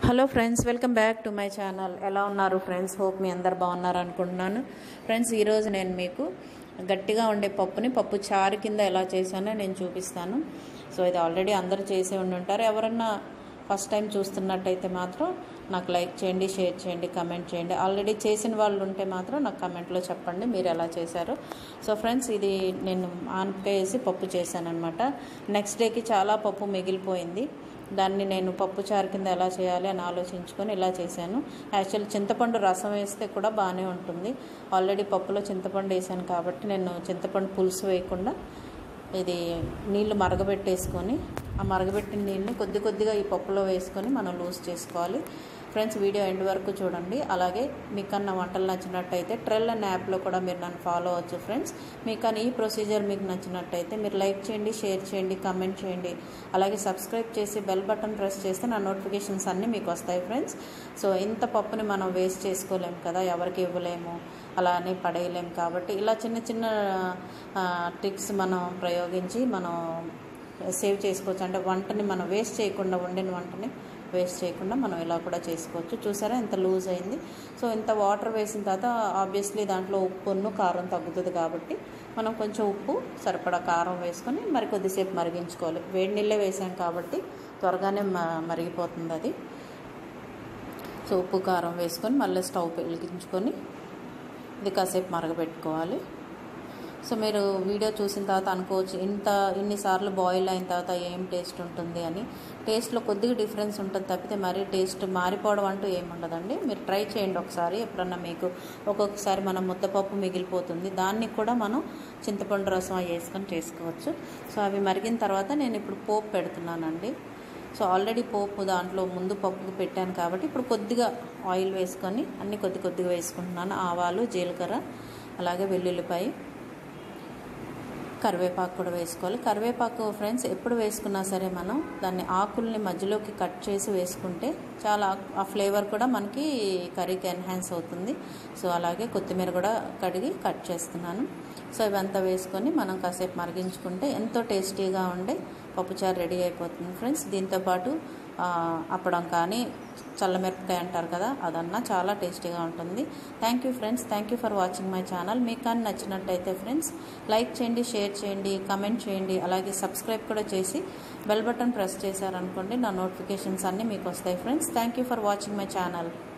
hello friends welcome back to my channel ఎలా ఉన్నారు friends hope మీ అందరు బాగున్నారు అనుకుంటున్నాను ఫ్రెండ్స్ ఈరోజు నేను మీకు గట్టిగా ఉండే పప్పుని పప్పు చారు కింద ఎలా చేశానో నేను చూపిస్తాను సో ఇది ఆల్రెడీ అందరూ చేసే ఉండి ఉంటారు ఎవరన్నా ఫస్ట్ టైం చూస్తున్నట్టయితే మాత్రం నాకు లైక్ చేయండి షేర్ చేయండి కమెంట్ చేయండి ఆల్రెడీ చేసిన వాళ్ళు ఉంటే మాత్రం నాకు కమెంట్లో చెప్పండి మీరు ఎలా చేశారు సో ఫ్రెండ్స్ ఇది నేను ఆనపకాయ వేసి పప్పు చేశాను అనమాట నెక్స్ట్ డేకి చాలా పప్పు మిగిలిపోయింది దాన్ని నేను పప్పు చారు కింద ఎలా చేయాలి అని ఆలోచించుకొని ఇలా చేశాను యాక్చువల్ చింతపండు రసం వేస్తే కూడా బాగానే ఉంటుంది ఆల్రెడీ పప్పులో చింతపండు వేసాను కాబట్టి నేను చింతపండు పులుసు వేయకుండా ఇది నీళ్లు మరగబెట్టేసుకొని ఆ మరగబెట్టిన నీళ్ళని కొద్ది కొద్దిగా ఈ పప్పులో వేసుకొని మనం లూజ్ చేసుకోవాలి ఫ్రెండ్స్ వీడియో ఎండ్ వరకు చూడండి అలాగే మీకన్నా వంటలు నచ్చినట్టయితే ట్రెల్ అనే యాప్లో కూడా మీరు నన్ను ఫాలో అవ్వచ్చు ఫ్రెండ్స్ మీకు ఈ ప్రొసీజర్ మీకు నచ్చినట్టయితే మీరు లైక్ చేయండి షేర్ చేయండి కమెంట్ చేయండి అలాగే సబ్స్క్రైబ్ చేసి బెల్ బటన్ ప్రెస్ చేస్తే నా నోటిఫికేషన్స్ అన్నీ మీకు వస్తాయి ఫ్రెండ్స్ సో ఇంత పప్పుని మనం వేస్ట్ చేసుకోలేము కదా ఎవరికి ఇవ్వలేము అలా అని పడేయలేము కాబట్టి ఇలా చిన్న చిన్న ట్రిక్స్ మనం ప్రయోగించి మనం సేవ్ చేసుకోవచ్చు అంటే వంటని మనం వేస్ట్ చేయకుండా వండిన వంటని వేస్ట్ చేయకుండా మనం ఇలా కూడా చేసుకోవచ్చు చూసారా ఎంత లూజ్ అయింది సో ఇంత వాటర్ వేసిన తర్వాత ఆబ్వియస్లీ దాంట్లో ఉప్పును కారం తగ్గుతుంది కాబట్టి మనం కొంచెం ఉప్పు సరిపడా కారం వేసుకొని మరి కొద్దిసేపు మరిగించుకోవాలి వేడి నీళ్ళే వేసాం కాబట్టి త్వరగానే మరిగిపోతుంది అది సో ఉప్పు కారం వేసుకొని మళ్ళీ స్టవ్ వెలిగించుకొని ఇది కాసేపు మరగబెట్టుకోవాలి సో మీరు వీడియో చూసిన తర్వాత అనుకోవచ్చు ఇంత ఇన్నిసార్లు బాయిల్ అయిన తర్వాత ఏం టేస్ట్ ఉంటుంది అని టేస్ట్లో కొద్దిగా డిఫరెన్స్ ఉంటుంది తప్పితే మరీ టేస్ట్ మారిపోవడం అంటూ ఏముండదండి మీరు ట్రై చేయండి ఒకసారి ఎప్పుడన్నా మీకు ఒక్కొక్కసారి మనం ముద్దపప్పు మిగిలిపోతుంది దాన్ని కూడా మనం చింతపండు రసం వేసుకొని చేసుకోవచ్చు సో అవి మరిగిన తర్వాత నేను ఇప్పుడు పోపు పెడుతున్నానండి సో ఆల్రెడీ పోపు దాంట్లో ముందు పప్పుకు పెట్టాను కాబట్టి ఇప్పుడు కొద్దిగా ఆయిల్ వేసుకొని అన్ని కొద్ది కొద్దిగా వేసుకుంటున్నాను ఆవాలు జీలకర్ర అలాగే వెల్లుల్లిపాయ కరివేపాకు కూడా వేసుకోవాలి కరివేపాకు ఫ్రెండ్స్ ఎప్పుడు వేసుకున్నా సరే మనం దాన్ని ఆకుల్ని మధ్యలోకి కట్ చేసి వేసుకుంటే చాలా ఆ ఫ్లేవర్ కూడా మనకి కర్రీకి ఎన్హాన్స్ అవుతుంది సో అలాగే కొత్తిమీర కూడా కడిగి కట్ చేస్తున్నాను సో ఇవంతా వేసుకొని మనం కాసేపు మరిగించుకుంటే ఎంతో టేస్టీగా ఉండే పప్పుచారు రెడీ అయిపోతుంది ఫ్రెండ్స్ దీంతోపాటు అప్పడం కానీ చల్లమిరపకాయ అంటారు కదా అదన్నా చాలా టేస్టీగా ఉంటుంది thank you friends thank you for watching my channel మీకు కానీ నచ్చినట్టయితే ఫ్రెండ్స్ లైక్ చేయండి షేర్ చేయండి కమెంట్ చేయండి అలాగే సబ్స్క్రైబ్ కూడా చేసి బెల్ బటన్ ప్రెస్ చేశారనుకోండి నా నోటిఫికేషన్స్ అన్నీ మీకు వస్తాయి friends thank you for watching my channel